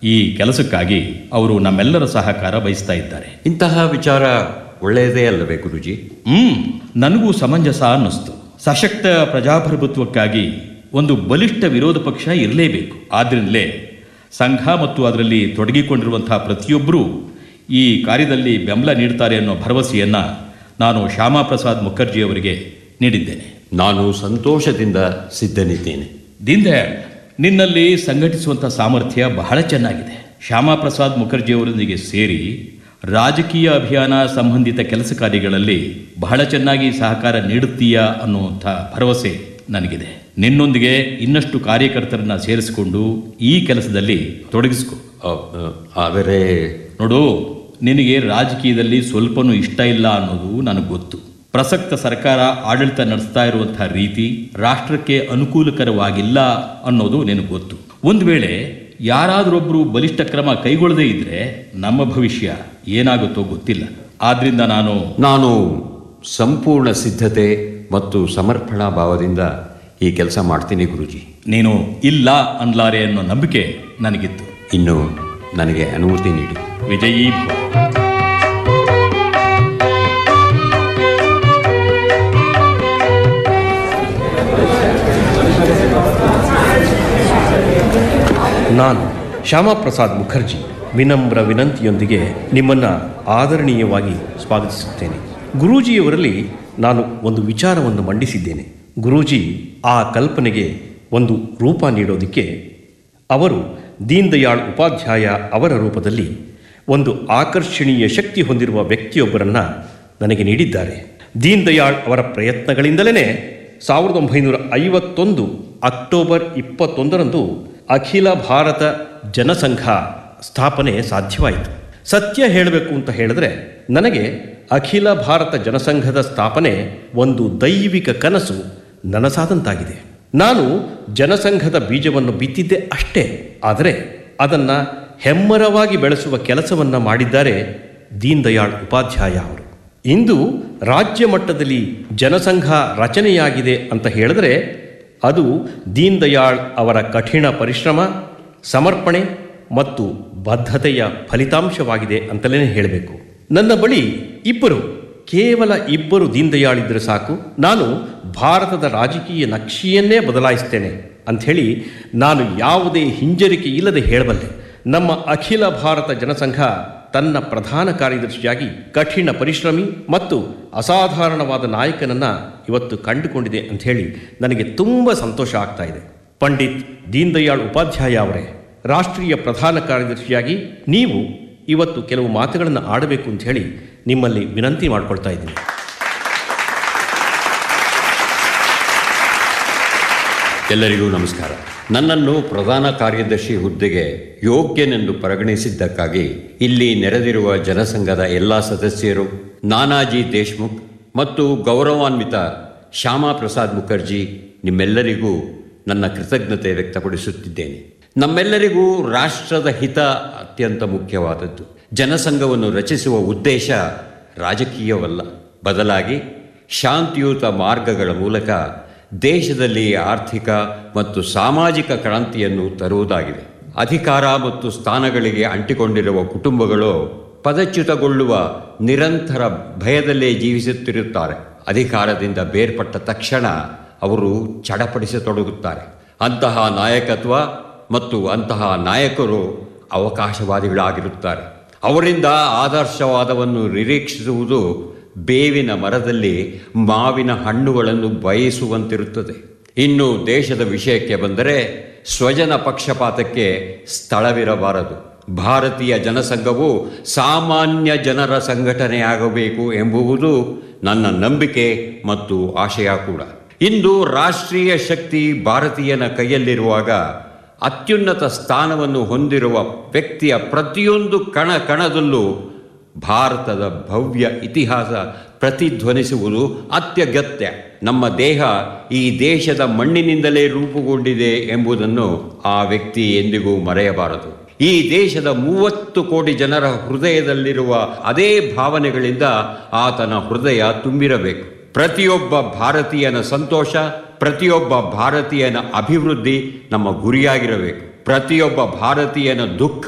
ಈ ಕೆಲಸಕ್ಕಾಗಿ ಅವರು ನಮ್ಮೆಲ್ಲರ ಸಹಕಾರ ಬಯಸ್ತಾ ಇದ್ದಾರೆ ಇಂತಹ ವಿಚಾರ ಒಳ್ಳೆಯದೇ ಅಲ್ಲವೇ ಗುರುಜಿ ಹ್ಮ್ ನನಗೂ ಸಮಂಜಸ ಅನ್ನಿಸ್ತು ಸಶಕ್ತ ಪ್ರಜಾಪ್ರಭುತ್ವಕ್ಕಾಗಿ ಒಂದು ಬಲಿಷ್ಠ ವಿರೋಧ ಪಕ್ಷ ಇರಲೇಬೇಕು ಆದ್ರಿಂದಲೇ ಸಂಘ ಮತ್ತು ಅದರಲ್ಲಿ ತೊಡಗಿಕೊಂಡಿರುವಂತಹ ಪ್ರತಿಯೊಬ್ಬರೂ ಈ ಕಾರ್ಯದಲ್ಲಿ ಬೆಂಬಲ ನೀಡ್ತಾರೆ ಅನ್ನೋ ಭರವಸೆಯನ್ನ ನಾನು ಶ್ಯಾಮಾ ಪ್ರಸಾದ್ ಮುಖರ್ಜಿ ಅವರಿಗೆ ನೀಡಿದ್ದೇನೆ ನಾನು ಸಂತೋಷದಿಂದ ಸಿದ್ಧನಿದ್ದೇನೆ ದೀನ್ದಯಾಳ್ ನಿನ್ನಲ್ಲಿ ಸಂಘಟಿಸುವಂಥ ಸಾಮರ್ಥ್ಯ ಬಹಳ ಚೆನ್ನಾಗಿದೆ ಶ್ಯಾಮಾ ಪ್ರಸಾದ್ ಮುಖರ್ಜಿ ಅವರೊಂದಿಗೆ ಸೇರಿ ರಾಜಕೀಯ ಅಭಿಯಾನ ಸಂಬಂಧಿತ ಕೆಲಸ ಕಾರ್ಯಗಳಲ್ಲಿ ಬಹಳ ಚೆನ್ನಾಗಿ ಸಹಕಾರ ನೀಡುತ್ತೀಯಾ ಅನ್ನುವಂಥ ಭರವಸೆ ನನಗಿದೆ ನಿನ್ನೊಂದಿಗೆ ಇನ್ನಷ್ಟು ಕಾರ್ಯಕರ್ತರನ್ನ ಸೇರಿಸಿಕೊಂಡು ಈ ಕೆಲಸದಲ್ಲಿ ತೊಡಗಿಸ್ಕೊ ಅ, ಅ, ಆದರೆ ನೋಡು ನಿನಗೆ ರಾಜಕೀಯದಲ್ಲಿ ಸ್ವಲ್ಪನೂ ಇಷ್ಟ ಇಲ್ಲ ಅನ್ನೋದು ನನಗೆ ಗೊತ್ತು ಪ್ರಸಕ್ತ ಸರ್ಕಾರ ಆಡಳಿತ ನಡೆಸ್ತಾ ಇರುವಂತಹ ರೀತಿ ರಾಷ್ಟ್ರಕ್ಕೆ ಅನುಕೂಲಕರವಾಗಿಲ್ಲ ಅನ್ನೋದು ನಿನಗೆ ಗೊತ್ತು ಒಂದು ವೇಳೆ ಯಾರಾದರೊಬ್ಬರು ಬಲಿಷ್ಠ ಕ್ರಮ ಕೈಗೊಳ್ಳದೇ ಇದ್ರೆ ನಮ್ಮ ಭವಿಷ್ಯ ಏನಾಗುತ್ತೋ ಗೊತ್ತಿಲ್ಲ ಆದ್ರಿಂದ ನಾನು ನಾನು ಸಂಪೂರ್ಣ ಸಿದ್ಧತೆ ಮತ್ತು ಸಮರ್ಪಣಾ ಭಾವದಿಂದ ಈ ಕೆಲಸ ಮಾಡ್ತೀನಿ ಗುರುಜಿ ನೀನು ಇಲ್ಲ ಅನ್ಲಾರೆ ಅನ್ನೋ ನಂಬಿಕೆ ನನಗಿತ್ತು ಇನ್ನು ನನಗೆ ಅನುಮತಿ ನೀಡಿ ವಿಜಯೀ ಭವ ನಾನು ಶ್ಯಾಮಪ್ರಸಾದ್ ಮುಖರ್ಜಿ ವಿನಮ್ರ ವಿನಂತಿಯೊಂದಿಗೆ ನಿಮ್ಮನ್ನು ಆದರಣೀಯವಾಗಿ ಸ್ವಾಗತಿಸುತ್ತೇನೆ ಗುರೂಜಿಯವರಲ್ಲಿ ನಾನು ಒಂದು ವಿಚಾರವನ್ನು ಮಂಡಿಸಿದ್ದೇನೆ ಗುರೂಜಿ ಆ ಕಲ್ಪನೆಗೆ ಒಂದು ರೂಪ ನೀಡೋದಕ್ಕೆ ಅವರು ದೀನ್ ದಯಾಳ್ ಉಪಾಧ್ಯಾಯ ಅವರ ರೂಪದಲ್ಲಿ ಒಂದು ಆಕರ್ಷಣೀಯ ಶಕ್ತಿ ಹೊಂದಿರುವ ವ್ಯಕ್ತಿಯೊಬ್ಬರನ್ನು ನನಗೆ ನೀಡಿದ್ದಾರೆ ದೀನ್ ದಯಾಳ್ ಅವರ ಪ್ರಯತ್ನಗಳಿಂದಲೇ ಸಾವಿರದ ಒಂಬೈನೂರ ಐವತ್ತೊಂದು ಅಕ್ಟೋಬರ್ ಇಪ್ಪತ್ತೊಂದರಂದು ಅಖಿಲ ಭಾರತ ಜನಸಂಘ ಸ್ಥಾಪನೆ ಸಾಧ್ಯವಾಯಿತು ಸತ್ಯ ಹೇಳಬೇಕು ಅಂತ ಹೇಳಿದ್ರೆ ನನಗೆ ಅಖಿಲ ಭಾರತ ಜನಸಂಘದ ಸ್ಥಾಪನೆ ಒಂದು ದೈವಿಕ ಕನಸು ನನಸಾದಂತಾಗಿದೆ ನಾನು ಜನಸಂಘದ ಬೀಜವನ್ನು ಬಿತ್ತಿದ್ದೆ ಅಷ್ಟೇ ಆದರೆ ಅದನ್ನು ಹೆಮ್ಮರವಾಗಿ ಬೆಳೆಸುವ ಕೆಲಸವನ್ನು ಮಾಡಿದ್ದಾರೆ ದೀನ್ ದಯಾಳ್ ಉಪಾಧ್ಯಾಯ ಅವರು ಇಂದು ರಾಜ್ಯ ಮಟ್ಟದಲ್ಲಿ ಜನಸಂಘ ರಚನೆಯಾಗಿದೆ ಅಂತ ಹೇಳಿದ್ರೆ ಅದು ದೀನ್ ದಯಾಳ್ ಅವರ ಕಠಿಣ ಪರಿಶ್ರಮ ಸಮರ್ಪಣೆ ಮತ್ತು ಬದ್ಧತೆಯ ಫಲಿತಾಂಶವಾಗಿದೆ ಅಂತಲೇ ಹೇಳಬೇಕು ನನ್ನ ಬಳಿ ಇಬ್ಬರು ಕೇವಲ ಇಬ್ಬರು ದೀನ್ ದಯಾಳ್ ಇದ್ದರೆ ಸಾಕು ನಾನು ಭಾರತದ ರಾಜಕೀಯ ನಕ್ಷೆಯನ್ನೇ ಬದಲಾಯಿಸ್ತೇನೆ ಅಂಥೇಳಿ ನಾನು ಯಾವುದೇ ಹಿಂಜರಿಕೆ ಇಲ್ಲದೆ ಹೇಳಬಲ್ಲೆ ನಮ್ಮ ಅಖಿಲ ಭಾರತ ಜನಸಂಘ ತನ್ನ ಪ್ರಧಾನ ಕಾರ್ಯದರ್ಶಿಯಾಗಿ ಕಠಿಣ ಪರಿಶ್ರಮಿ ಮತ್ತು ಅಸಾಧಾರಣವಾದ ನಾಯಕನನ್ನ ಇವತ್ತು ಕಂಡುಕೊಂಡಿದೆ ಅಂತ ಹೇಳಿ ನನಗೆ ತುಂಬ ಸಂತೋಷ ಆಗ್ತಾ ಇದೆ ಪಂಡಿತ್ ದೀನ್ ದಯಾಳ್ ಉಪಾಧ್ಯಾಯ ಅವರೇ ರಾಷ್ಟ್ರೀಯ ಪ್ರಧಾನ ಕಾರ್ಯದರ್ಶಿಯಾಗಿ ನೀವು ಇವತ್ತು ಕೆಲವು ಮಾತುಗಳನ್ನು ಆಡಬೇಕು ಅಂತ ಹೇಳಿ ನಿಮ್ಮಲ್ಲಿ ವಿನಂತಿ ಮಾಡ್ಕೊಳ್ತಾ ಇದ್ದೀನಿ ಎಲ್ಲರಿಗೂ ನಮಸ್ಕಾರ ನನ್ನನ್ನು ಪ್ರಧಾನ ಕಾರ್ಯದರ್ಶಿ ಹುದ್ದೆಗೆ ಯೋಗ್ಯನೆಂದು ಪರಿಗಣಿಸಿದ್ದಕ್ಕಾಗಿ ಇಲ್ಲಿ ನೆರೆದಿರುವ ಜನಸಂಘದ ಎಲ್ಲ ಸದಸ್ಯರು ನಾನಾಜಿ ದೇಶ್ಮುಖ್ ಮತ್ತು ಗೌರವಾನ್ವಿತ ಶ್ಯಾಮಾ ಪ್ರಸಾದ್ ಮುಖರ್ಜಿ ನಿಮ್ಮೆಲ್ಲರಿಗೂ ನನ್ನ ಕೃತಜ್ಞತೆ ವ್ಯಕ್ತಪಡಿಸುತ್ತಿದ್ದೇನೆ ನಮ್ಮೆಲ್ಲರಿಗೂ ರಾಷ್ಟ್ರದ ಹಿತ ಅತ್ಯಂತ ಮುಖ್ಯವಾದದ್ದು ಜನಸಂಘವನ್ನು ರಚಿಸುವ ಉದ್ದೇಶ ರಾಜಕೀಯವಲ್ಲ ಬದಲಾಗಿ ಶಾಂತಿಯುತ ಮಾರ್ಗಗಳ ಮೂಲಕ ದೇಶದಲ್ಲಿ ಆರ್ಥಿಕ ಮತ್ತು ಸಾಮಾಜಿಕ ಕ್ರಾಂತಿಯನ್ನು ತರುವುದಾಗಿದೆ ಅಧಿಕಾರ ಮತ್ತು ಸ್ಥಾನಗಳಿಗೆ ಅಂಟಿಕೊಂಡಿರುವ ಕುಟುಂಬಗಳು ಪದಚ್ಯುತಗೊಳ್ಳುವ ನಿರಂತರ ಭಯದಲ್ಲೇ ಜೀವಿಸುತ್ತಿರುತ್ತಾರೆ ಅಧಿಕಾರದಿಂದ ಬೇರ್ಪಟ್ಟ ತಕ್ಷಣ ಅವರು ಚಡಪಡಿಸತೊಡಗುತ್ತಾರೆ ಅಂತಹ ನಾಯಕತ್ವ ಮತ್ತು ಅಂತಹ ನಾಯಕರು ಅವಕಾಶವಾದಿಗಳಾಗಿರುತ್ತಾರೆ ಅವರಿಂದ ಆದರ್ಶವಾದವನ್ನು ನಿರೀಕ್ಷಿಸುವುದು ಬೇವಿನ ಮರದಲ್ಲಿ ಮಾವಿನ ಹಣ್ಣುಗಳನ್ನು ಬಯಸುವಂತಿರುತ್ತದೆ ಇನ್ನು ದೇಶದ ವಿಷಯಕ್ಕೆ ಬಂದರೆ ಸ್ವಜನ ಪಕ್ಷಪಾತಕ್ಕೆ ಸ್ಥಳವಿರಬಾರದು ಭಾರತೀಯ ಜನಸಂಘವು ಸಾಮಾನ್ಯ ಜನರ ಸಂಘಟನೆಯಾಗಬೇಕು ಎಂಬುವುದು ನನ್ನ ನಂಬಿಕೆ ಮತ್ತು ಆಶಯ ಕೂಡ ಇಂದು ರಾಷ್ಟ್ರೀಯ ಶಕ್ತಿ ಭಾರತೀಯನ ಕೈಯಲ್ಲಿರುವಾಗ ಅತ್ಯುನ್ನತ ಸ್ಥಾನವನ್ನು ಹೊಂದಿರುವ ವ್ಯಕ್ತಿಯ ಪ್ರತಿಯೊಂದು ಕಣ ಕಣದಲ್ಲೂ ಭಾರತದ ಭವ್ಯ ಇತಿಹಾಸ ಪ್ರತಿಧ್ವನಿಸುವುದು ಅತ್ಯಗತ್ಯ ನಮ್ಮ ದೇಹ ಈ ದೇಶದ ಮಣ್ಣಿನಿಂದಲೇ ರೂಪುಗೊಂಡಿದೆ ಎಂಬುದನ್ನು ಆ ವ್ಯಕ್ತಿ ಎಂದಿಗೂ ಮರೆಯಬಾರದು ಈ ದೇಶದ ಮೂವತ್ತು ಕೋಟಿ ಜನರ ಹೃದಯದಲ್ಲಿರುವ ಅದೇ ಭಾವನೆಗಳಿಂದ ಆತನ ಹೃದಯ ತುಂಬಿರಬೇಕು ಪ್ರತಿಯೊಬ್ಬ ಭಾರತೀಯನ ಸಂತೋಷ ಪ್ರತಿಯೊಬ್ಬ ಭಾರತೀಯನ ಅಭಿವೃದ್ಧಿ ನಮ್ಮ ಗುರಿಯಾಗಿರಬೇಕು ಪ್ರತಿಯೊಬ್ಬ ಭಾರತೀಯನ ದುಃಖ